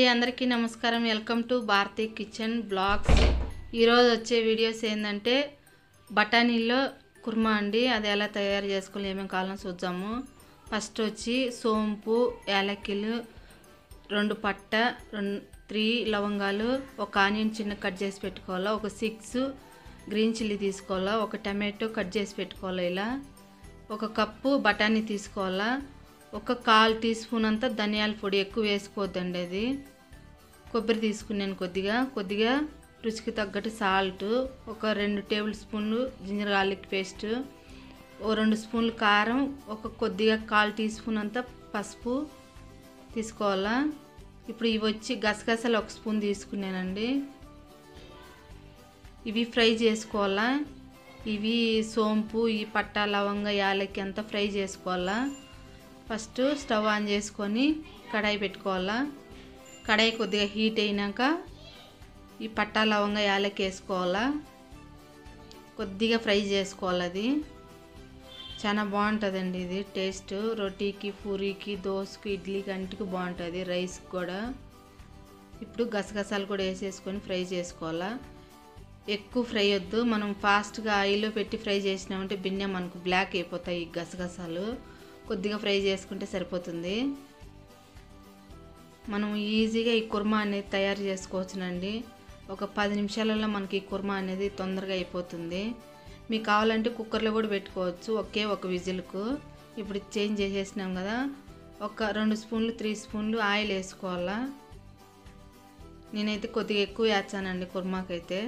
అందరికీ నమస్కారం welcome to Bharati kitchen blogs ఈరోజు వచ్చే వీడియోస్ ఏంటంటే బఠానీలో కుర్మా అండి అది ఎలా తయారు చేసుకోవాలి ఏమేమి కావాలని చూద్దాము ఫస్ట్ వచ్చి సోంపు యాలక్కిలు రెండు పట్ట రెండు త్రీ లవంగాలు ఒక ఆనియన్ చిన్న కట్ చేసి పెట్టుకోవాలా ఒక సిక్స్ గ్రీన్ చిల్లీ తీసుకోవాలా ఒక టమాటో కట్ చేసి పెట్టుకోవాలా ఇలా ఒక కప్పు బఠానీ తీసుకోవాలా ఒక కాల్ టీ స్పూన్ అంతా ధనియాల పొడి ఎక్కువ వేసుకోవద్దండి అది కొబ్బరి తీసుకున్నాను కొద్దిగా కొద్దిగా రుచికి తగ్గట్టు సాల్ట్ ఒక రెండు టేబుల్ స్పూన్లు జింజర్ గార్లిక్ పేస్ట్ ఓ రెండు స్పూన్లు కారం ఒక కొద్దిగా కాల్ టీ స్పూన్ అంతా పసుపు తీసుకోవాలా ఇప్పుడు ఇవి వచ్చి గసగసాలు ఒక స్పూన్ తీసుకున్నానండి ఇవి ఫ్రై చేసుకోవాలా ఇవి సోంపు ఈ పట్ట లవంగ యాలకి అంతా ఫ్రై చేసుకోవాలా ఫస్ట్ స్టవ్ ఆన్ చేసుకొని కడాయి పెట్టుకోవాలా కడాయి కొద్దిగా హీట్ అయినాక ఈ పట్టా లవంగ యాలకి వేసుకోవాలా కొద్దిగా ఫ్రై చేసుకోవాలి అది చాలా బాగుంటుందండి ఇది టేస్ట్ రొటీకి పూరీకి దోశకి ఇడ్లీకి అన్నిటికి బాగుంటుంది రైస్కి కూడా ఇప్పుడు గసగసాలు కూడా వేసేసుకొని ఫ్రై చేసుకోవాలా ఎక్కువ ఫ్రై వద్దు మనం ఫాస్ట్గా ఆయిల్లో పెట్టి ఫ్రై చేసినామంటే బిన్నె మనకు బ్లాక్ అయిపోతాయి ఈ గసగసాలు కొద్దిగా ఫ్రై చేసుకుంటే సరిపోతుంది మనం ఈజీగా ఈ కుర్మా అనేది తయారు చేసుకోవచ్చునండి ఒక పది నిమిషాలలో మనకి ఈ కుర్మా అనేది తొందరగా అయిపోతుంది మీకు కావాలంటే కుక్కర్లో కూడా పెట్టుకోవచ్చు ఒకే ఒక విజిల్కు ఇప్పుడు చేంజ్ చేసేసినాం కదా ఒక రెండు స్పూన్లు త్రీ స్పూన్లు ఆయిల్ వేసుకోవాలా నేనైతే కొద్దిగా ఎక్కువ వేస్తానండి కుర్మాకైతే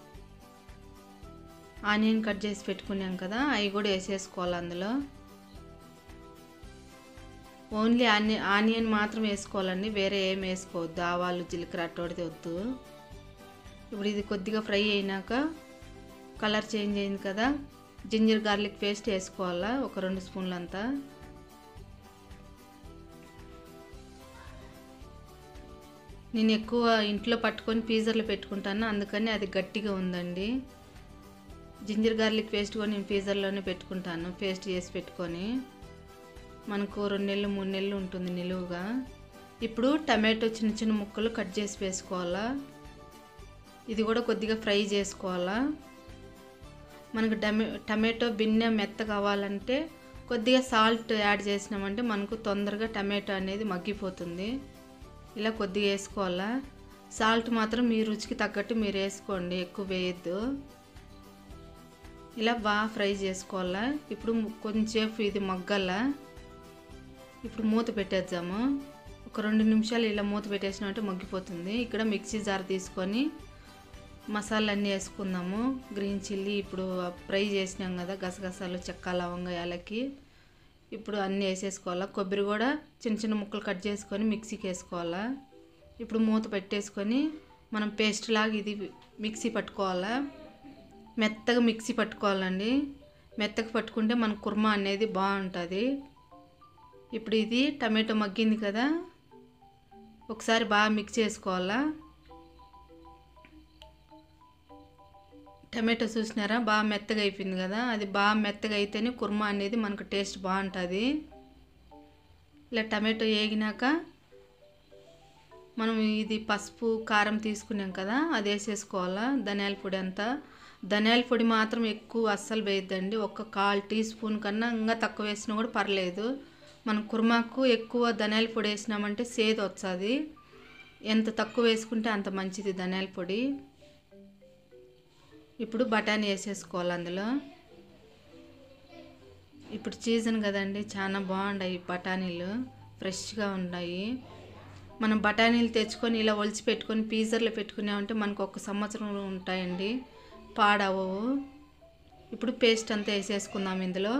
ఆనియన్ కట్ చేసి పెట్టుకున్నాం కదా అవి కూడా వేసేసుకోవాలి అందులో ఓన్లీ ఆని ఆనియన్ మాత్రం వేసుకోవాలండి వేరే ఏం వేసుకోవద్దు ఆవాలు జీలకర్ర అట్టోడితే వద్దు ఇప్పుడు ఇది కొద్దిగా ఫ్రై అయినాక కలర్ చేంజ్ అయింది కదా జింజర్ గార్లిక్ పేస్ట్ వేసుకోవాలా ఒక రెండు స్పూన్లు అంతా నేను ఎక్కువ ఇంట్లో పట్టుకొని పీజర్లో పెట్టుకుంటాను అందుకని అది గట్టిగా ఉందండి జింజర్ గార్లిక్ పేస్ట్ కూడా నేను పీజర్లోనే పెట్టుకుంటాను పేస్ట్ చేసి పెట్టుకొని మనకు రెండు నెలలు మూడు నెలలు ఉంటుంది నిలువుగా ఇప్పుడు టమాటో చిన్న చిన్న ముక్కలు కట్ చేసి వేసుకోవాలా ఇది కూడా కొద్దిగా ఫ్రై చేసుకోవాలా మనకు టమే టమాటో బిన్నె మెత్త కావాలంటే కొద్దిగా సాల్ట్ యాడ్ చేసినామంటే మనకు తొందరగా టమాటో అనేది మగ్గిపోతుంది ఇలా కొద్దిగా వేసుకోవాలా సాల్ట్ మాత్రం మీ రుచికి తగ్గట్టు మీరు వేసుకోండి ఎక్కువ వేయద్దు ఇలా బాగా ఫ్రై చేసుకోవాలా ఇప్పుడు కొంచెంసేపు ఇది మగ్గాలా ఇప్పుడు మూత పెట్టేద్దాము ఒక రెండు నిమిషాలు ఇలా మూత పెట్టేసినట్టు మగ్గిపోతుంది ఇక్కడ మిక్సీ జార్ తీసుకొని మసాలా అన్నీ వేసుకుందాము గ్రీన్ చిల్లీ ఇప్పుడు ఫ్రై చేసినాం కదా గసగసాలు చెక్క లవంగ యాలకి ఇప్పుడు అన్నీ వేసేసుకోవాలా కొబ్బరి కూడా చిన్న చిన్న ముక్కలు కట్ చేసుకొని మిక్సీకి వేసుకోవాలా ఇప్పుడు మూత పెట్టేసుకొని మనం పేస్ట్ లాగా ఇది మిక్సీ పట్టుకోవాలా మెత్తగా మిక్సీ పట్టుకోవాలండి మెత్తగా పట్టుకుంటే మన కుర్మా అనేది బాగుంటుంది ఇప్పుడు ఇది టమాటో మగ్గింది కదా ఒకసారి బాగా మిక్స్ చేసుకోవాలా టమాటో చూసినారా బాగా మెత్తగా అయిపోయింది కదా అది బాగా మెత్తగా అయితేనే కుర్మా అనేది మనకు టేస్ట్ బాగుంటుంది ఇలా టమాటో వేగినాక మనం ఇది పసుపు కారం తీసుకున్నాం కదా అది వేసేసుకోవాలా ధనియాల పొడి అంతా ధనియాల పొడి మాత్రం ఎక్కువ అస్సలు వేయద్దండి ఒక కాల్ టీ స్పూన్ కన్నా ఇంకా తక్కువ వేసినా కూడా పర్లేదు మనం కుర్మాకు ఎక్కువ ధనియాల పొడి వేసినామంటే సేదు వచ్చాది ఎంత తక్కువ వేసుకుంటే అంత మంచిది ధనియాల పొడి ఇప్పుడు బఠానీ వేసేసుకోవాలి అందులో ఇప్పుడు సీజన్ కదండి చాలా బాగున్నాయి బఠానీలు ఫ్రెష్గా ఉన్నాయి మనం బఠానీలు తెచ్చుకొని ఇలా ఒలిచి పెట్టుకొని పీజర్లో పెట్టుకున్నామంటే మనకు ఒక సంవత్సరం ఉంటాయండి పాడవవు ఇప్పుడు పేస్ట్ అంతా వేసేసుకుందాం ఇందులో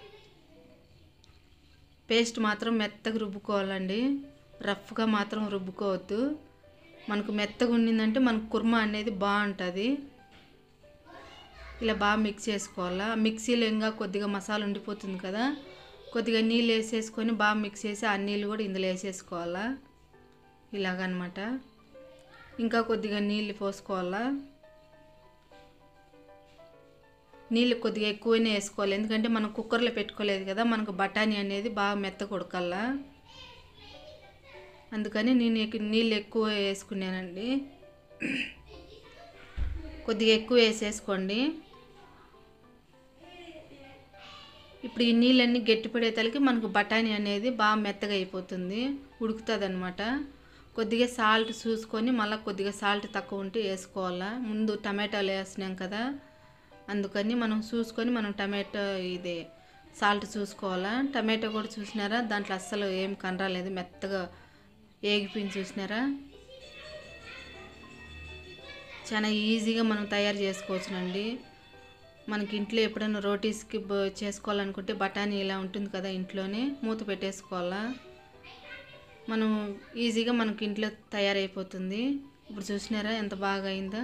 పేస్ట్ మాత్రం మెత్తగా రుబ్బుకోవాలండి రఫ్గా మాత్రం రుబ్బుకోవద్దు మనకు మెత్తగా ఉండిందంటే మనకు కుర్మా అనేది బాగుంటుంది ఇలా బాగా మిక్స్ చేసుకోవాలా మిక్సీలో ఇంకా కొద్దిగా మసాలా ఉండిపోతుంది కదా కొద్దిగా నీళ్ళు వేసేసుకొని బాగా మిక్స్ చేసి ఆ నీళ్ళు కూడా ఇందులో వేసేసుకోవాలా ఇలాగనమాట ఇంకా కొద్దిగా నీళ్ళు పోసుకోవాలా నీళ్ళు కొద్దిగా ఎక్కువనే వేసుకోవాలి ఎందుకంటే మనం కుక్కర్లో పెట్టుకోలేదు కదా మనకు బఠానీ అనేది బాగా మెత్త కొడకల్లా అందుకని నేను ఎక్- నీళ్ళు ఎక్కువ వేసుకున్నానండి కొద్దిగా ఎక్కువ వేసేసుకోండి ఇప్పుడు ఈ నీళ్ళన్నీ గట్టిపడేతలకి మనకు బఠానీ అనేది బాగా మెత్తగా అయిపోతుంది ఉడుకుతుంది అనమాట కొద్దిగా సాల్ట్ చూసుకొని మళ్ళీ కొద్దిగా సాల్ట్ తక్కువ ఉంటే వేసుకోవాలా ముందు టమాటాలు వేసినాం కదా అందుకని మనం చూసుకొని మనం టమాటో ఇది సాల్ట్ చూసుకోవాలా టమాటో కూడా చూసినారా దాంట్లో అస్సలు ఏం కనరాలేదు మెత్తగా ఏగిపోయింది చూసినారా చాలా ఈజీగా మనం తయారు చేసుకోవచ్చునండి మనకి ఇంట్లో ఎప్పుడైనా రోటీస్కి బ- చేసుకోవాలనుకుంటే బఠానీ ఇలా ఉంటుంది కదా ఇంట్లోనే మూత పెట్టేసుకోవాలా మనం ఈజీగా మనకి ఇంట్లో తయారైపోతుంది ఇప్పుడు చూసినారా ఎంత బాగా అయిందో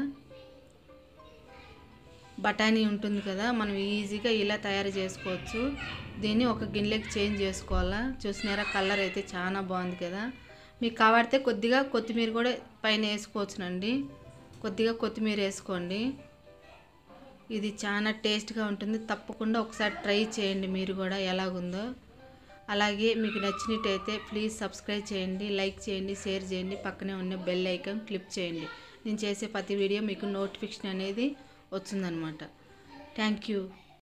బఠానీ ఉంటుంది కదా మనం ఈజీగా ఇలా తయారు చేసుకోవచ్చు దీన్ని ఒక గిన్నెలోకి చేంజ్ చేసుకోవాలా చూసినారా కలర్ అయితే చాలా బాగుంది కదా మీకు కావాడితే కొద్దిగా కొత్తిమీర కూడా పైన వేసుకోవచ్చునండి కొద్దిగా కొత్తిమీర వేసుకోండి ఇది చాలా టేస్ట్గా ఉంటుంది తప్పకుండా ఒకసారి ట్రై చేయండి మీరు కూడా ఎలాగుందో అలాగే మీకు నచ్చినట్టయితే ప్లీజ్ సబ్స్క్రైబ్ చేయండి లైక్ చేయండి షేర్ చేయండి పక్కనే ఉన్న బెల్ ఐకాన్ క్లిక్ చేయండి నేను చేసే ప్రతి వీడియో మీకు నోటిఫికేషన్ అనేది వచ్చిందనమాట థ్యాంక్ యూ